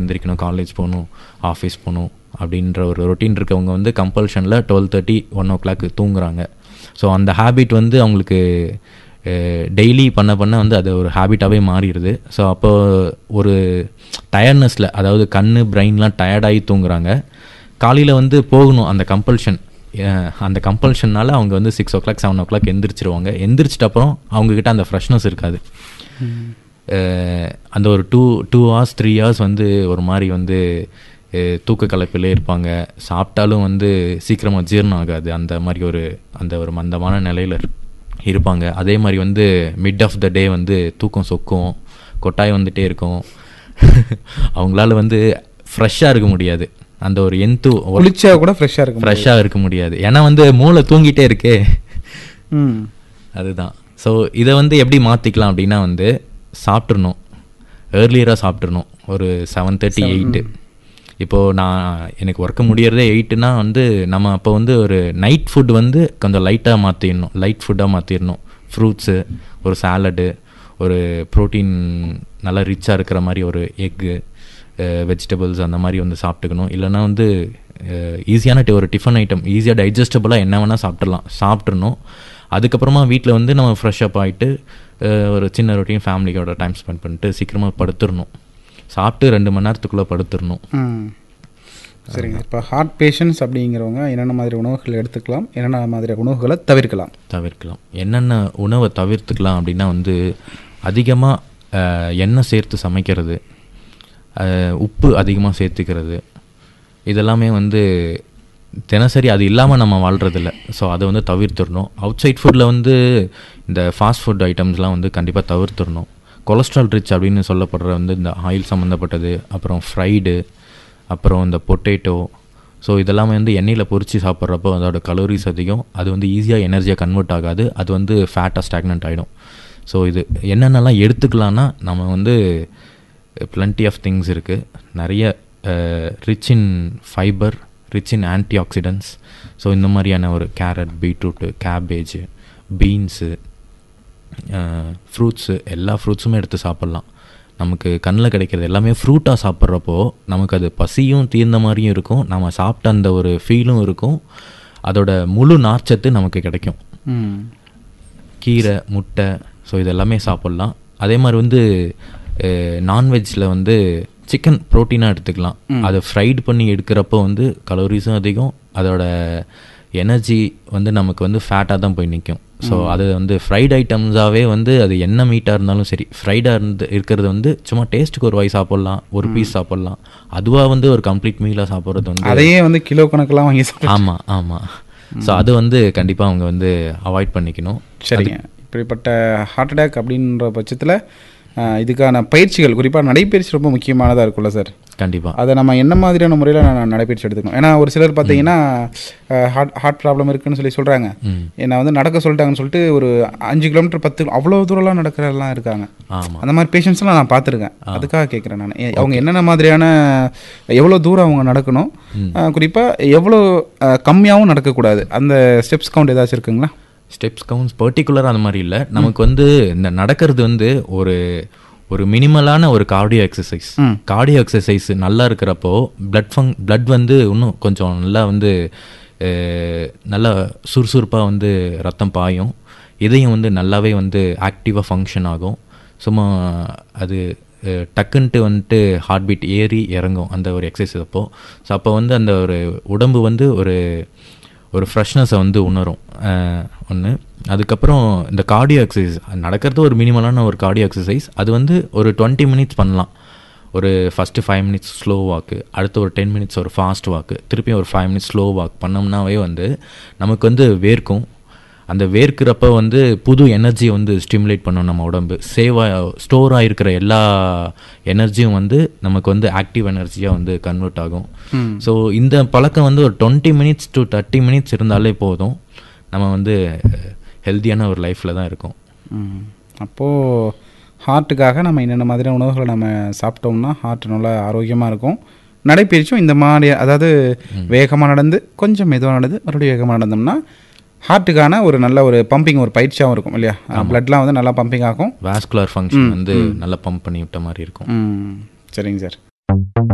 எந்திரிக்கணும் காலேஜ் போகணும் ஆஃபீஸ் போகணும் அப்படின்ற ஒரு ரொட்டீன் இருக்கவங்க வந்து கம்பல்ஷனில் twelve thirty one o'clock தூங்குறாங்க ஸோ அந்த ஹேபிட் வந்து அவங்களுக்கு டெய்லி பண்ண பண்ண வந்து அது ஒரு ஹேபிட்டாகவே மாறிடுது ஸோ அப்போ ஒரு டயர்ட்னஸில் அதாவது கண் பிரெயின்லாம் டயர்டாகி தூங்குறாங்க காலையில் வந்து போகணும் அந்த கம்பல்ஷன் அந்த கம்பல்ஷன்னால அவங்க வந்து six o'clock seven o'clock எந்திரிச்சிருவாங்க எந்திரிச்சிட்ட அப்புறம் அவங்கக்கிட்ட அந்த ஃப்ரெஷ்னஸ் இருக்காது அஹ் அந்த ஒரு two two hours three hours வந்து ஒரு மாதிரி வந்து அஹ் தூக்க கலப்பிலே இருப்பாங்க சாப்பிட்டாலும் வந்து சீக்கிரமாக ஜீரணம் ஆகாது அந்த மாதிரி ஒரு அந்த ஒரு மந்தமான நிலையில் இருப்பாங்க அதே மாதிரி வந்து மிட் ஆஃப் த டே வந்து தூக்கம் சொக்கும் கொட்டாய் வந்துட்டே இருக்கும் அவங்களால வந்து ஃப்ரெஷ்ஷாக இருக்க முடியாது அந்த ஒரு எந்து குளிச்சா கூட ஃப்ரெஷ்ஷாக இருக்கும் ஃப்ரெஷ்ஷாக இருக்க முடியாது ஏன்னா வந்து மூளை தூங்கிட்டே இருக்கே ம் அதுதான் ஸோ இதை வந்து எப்படி மாற்றிக்கலாம் அப்படின்னா வந்து சாப்பிட்றணும் ஏர்லியராக சாப்பிட்றணும் ஒரு செவன் தேர்ட்டி எயிட்டு இப்போது நான் எனக்கு ஒர்க்க முடியறதே எயிட்டுனா வந்து நம்ம அப்போ வந்து ஒரு நைட் ஃபுட் வந்து கொஞ்சம் லைட்டாக மாற்றிடணும் லைட் ஃபுட்டாக மாற்றிடணும் ஃப்ரூட்ஸு ஒரு சாலடு ஒரு ப்ரோட்டீன் நல்லா ரிச்சாக இருக்கிற மாதிரி ஒரு எக்கு வெஜிடபிள்ஸ் அந்த மாதிரி வந்து சாப்பிட்டுக்கணும் இல்லைன்னா வந்து ஈஸியான ஒரு டிஃபன் ஐட்டம் ஈஸியாக டைஜஸ்டபுளாக என்ன வேணால் சாப்பிட்றலாம் சாப்பிட்றணும் அதுக்கப்புறமா வீட்டில் வந்து நம்ம ஃப்ரெஷ் அப் ஆகிட்டு ஒரு சின்ன ரொட்டீன் ஃபேமிலியோட டைம் ஸ்பெண்ட் பண்ணிட்டு சீக்கிரமாக படுத்துடணும் சாப்பிட்டு ரெண்டு மணி நேரத்துக்குள்ளே படுத்துடணும் ம் சரிங்க இப்போ ஹார்ட் பேஷண்ட்ஸ் அப்படிங்கிறவங்க என்னென்ன மாதிரி உணவுகள் எடுத்துக்கலாம் என்னென்ன மாதிரி உணவுகளை தவிர்க்கலாம் தவிர்க்கலாம் என்னென்ன உணவை தவிர்த்துக்கலாம் அப்படின்னா வந்து அதிகமாக எண்ணெய் சேர்த்து சமைக்கிறது அஹ், உப்பு அதிகமாக சேர்த்துக்கிறது இதெல்லாமே வந்து தினசரி அது இல்லாமல் நம்ம வாழ்கிறதில்ல ஸோ அதை வந்து தவிர்த்துடணும் அவுட் சைட் ஃபுட்டில் வந்து இந்த ஃபாஸ்ட் ஃபுட் ஐட்டம்ஸ்லாம் வந்து கண்டிப்பாக தவிர்த்துடணும் கொலஸ்ட்ரால் ரிச் அப்படின்னு சொல்லப்படுற வந்து இந்த ஆயில் சம்மந்தப்பட்டது அப்புறம் ஃப்ரைடு அப்புறம் இந்த பொட்டேட்டோ ஸோ இதெல்லாமே வந்து எண்ணெயில் பொரிச்சு சாப்பிட்றப்போ அதோட கலோரிஸ் அதிகம் அது வந்து ஈஸியாக எனர்ஜியாக கன்வெர்ட் ஆகாது அது வந்து ஃபேட்டாக ஸ்டாக்னண்ட் ஆகிடும் ஸோ இது என்னென்னலாம் எடுத்துக்கலாம்னா நம்ம வந்து plenty ஆஃப் திங்ஸ் இருக்குது நிறைய rich in fibre rich in antioxidants so இந்த மாதிரியான ஒரு carrot beetroot cabbage beans fruits எல்லா ஃப்ரூட்ஸுமே எடுத்து சாப்பிட்லாம் நமக்கு கண்ணில் கிடைக்கிறது எல்லாமே ஃப்ரூட்டாக சாப்பிட்றப்போ நமக்கு அது பசியும் தீர்ந்த மாதிரியும் இருக்கும் நம்ம சாப்பிட்ட அந்த ஒரு ஃபீலும் இருக்கும் அதோட முழு நார்ச்சத்து நமக்கு கிடைக்கும் ம் கீரை முட்டை ஸோ இதெல்லாமே சாப்பிட்லாம் அதே மாதிரி வந்து நான்வெஜ்ஜில் வந்து சிக்கன் ப்ரோட்டீனாக எடுத்துக்கலாம் அதை ஃப்ரைட் பண்ணி எடுக்கிறப்போ வந்து கலோரிஸும் அதிகம் அதோட எனர்ஜி வந்து நமக்கு வந்து ஃபேட்டாக தான் போய் நிற்கும் ஸோ அது வந்து ஃப்ரைட் ஐட்டம்ஸாகவே வந்து அது என்ன மீட்டாக இருந்தாலும் சரி ஃப்ரைடாக இருந்து இருக்கிறது வந்து சும்மா டேஸ்ட்டுக்கு ஒரு வாய் சாப்பிட்லாம் ஒரு பீஸ் சாப்பிட்லாம் அதுவாக வந்து ஒரு கம்ப்ளீட் மீலாக சாப்பிட்றது வந்து அதையே வந்து கிலோ கணக்கெல்லாம் வாங்கி சாப்பிட்டு ஆமாம் ஆமாம் ஸோ அது வந்து கண்டிப்பாக அவங்க வந்து அவாய்ட் பண்ணிக்கணும் சரிங்க இப்படிப்பட்ட ஹார்ட் அட்டாக் அப்படின்ற பட்சத்தில் இதுக்கான பயிற்சிகள் குறிப்பாக நடைப்பயிற்சி ரொம்ப முக்கியமானதாக இருக்கும்ல சார் கண்டிப்பாக அதை நம்ம என்ன மாதிரியான முறையில் நான் நடைப்பயிற்சி எடுத்துக்கணும் ஏன்னா ஒரு சிலர் பார்த்தீங்கன்னா ஹார்ட் ஹார்ட் ப்ராப்ளம் இருக்குன்னு சொல்லி சொல்கிறாங்க ம் என்னை வந்து நடக்க சொல்லிட்டாங்கன்னு சொல்லிட்டு ஒரு அஞ்சு கிலோமீட்டர் பத்து அவ்வளோ தூரம்லாம் நடக்கிறதெல்லாம் இருக்காங்க ஆமாம் அந்த மாதிரி பேஷண்ட்ஸ்லாம் நான் பார்த்துருக்கேன் அதுக்காக கேட்குறேன் நான் ஏ- அவங்க என்னென்ன மாதிரியான எவ்வளோ தூரம் அவங்க நடக்கணும் குறிப்பாக எவ்வளோ அஹ், கம்மியாகவும் நடக்கக்கூடாது அந்த ஸ்டெப்ஸ் கவுண்ட் ஏதாச்சும் இருக்குங்களா ஸ்டெப்ஸ் கவுண்ட்ஸ் பர்டிகுலராக அந்த மாதிரி இல்லை நமக்கு வந்து இந்த நடக்கிறது வந்து ஒரு ஒரு மினிமலான ஒரு கார்டியோ எக்ஸசைஸ் கார்டியோ எக்ஸசைஸ் நல்லா இருக்கிறப்போ பிளட் ஃபங் பிளட் வந்து இன்னும் கொஞ்சம் நல்லா வந்து அஹ், நல்லா சுறுசுறுப்பாக வந்து ரத்தம் பாயும் இதயம் வந்து நல்லாவே வந்து ஆக்டிவாக ஃபங்க்ஷன் ஆகும் சும்மா அது அஹ், டக்குன்ட்டு வந்துட்டு ஹார்ட் பீட் ஏறி இறங்கும் அந்த ஒரு எக்ஸசைஸ் அப்போ ஸோ அப்போ வந்து அந்த ஒரு உடம்பு வந்து ஒரு ஒரு ஃப்ரெஷ்னஸை வந்து உணரும் ஒன்று அதுக்கப்புறம் இந்த கார்டியோ எக்ஸசைஸ் நடக்கிறது ஒரு மினிமலான ஒரு கார்டியோ எக்ஸசைஸ் அது வந்து ஒரு டுவெண்ட்டி மினிட்ஸ் பண்ணலாம் ஒரு ஃபஸ்ட்டு ஃபைவ் மினிட்ஸ் ஸ்லோ வாக்கு அடுத்து ஒரு டென் மினிட்ஸ் ஒரு ஃபாஸ்ட் வாக்கு திருப்பி ஒரு ஃபைவ் மினிட்ஸ் ஸ்லோ வாக் பண்ணோம்னாவே வந்து நமக்கு வந்து வேர்க்கும் அந்த வேர்க்கிறப்ப வந்து புது எனர்ஜியை வந்து ஸ்டிமுலேட் பண்ணும் நம்ம உடம்பு சேவ் ஸ்டோர் ஆகிருக்கிற எல்லா எனர்ஜியும் வந்து நமக்கு வந்து ஆக்டிவ் எனர்ஜியாக வந்து கன்வெர்ட் ஆகும் ஸோ இந்த பழக்கம் வந்து ஒரு twenty minutes to thirty minutes இருந்தாலே போதும் நம்ம வந்து ஹெல்த்தியான ஒரு லைஃப்பில் தான் இருக்கும் ம். அப்போது ஹார்ட்டுக்காக நம்ம என்னென்ன மாதிரியான உணவுகளை நம்ம சாப்பிட்டோம்னா ஹார்ட் நல்லா ஆரோக்கியமாக இருக்கும் நடைப்பயிற்சியும் இந்த மாதிரி அதாவது வேகமாக நடந்து கொஞ்சம் மெதுவாக நடந்து மறுபடியும் வேகமாக நடந்தோம்னா ஹார்ட்டுக்கான ஒரு நல்ல ஒரு பம்பிங் ஒரு பயிற்சியாகவும் இருக்கும் இல்லையா பிளட்லாம் வந்து நல்லா பம்பிங் ஆகும் வாஸ்குலர் ஃபங்க்ஷன் வந்து நல்லா பம்ப் பண்ணி விட்ட மாதிரி இருக்கும் ம் சரிங்க சார்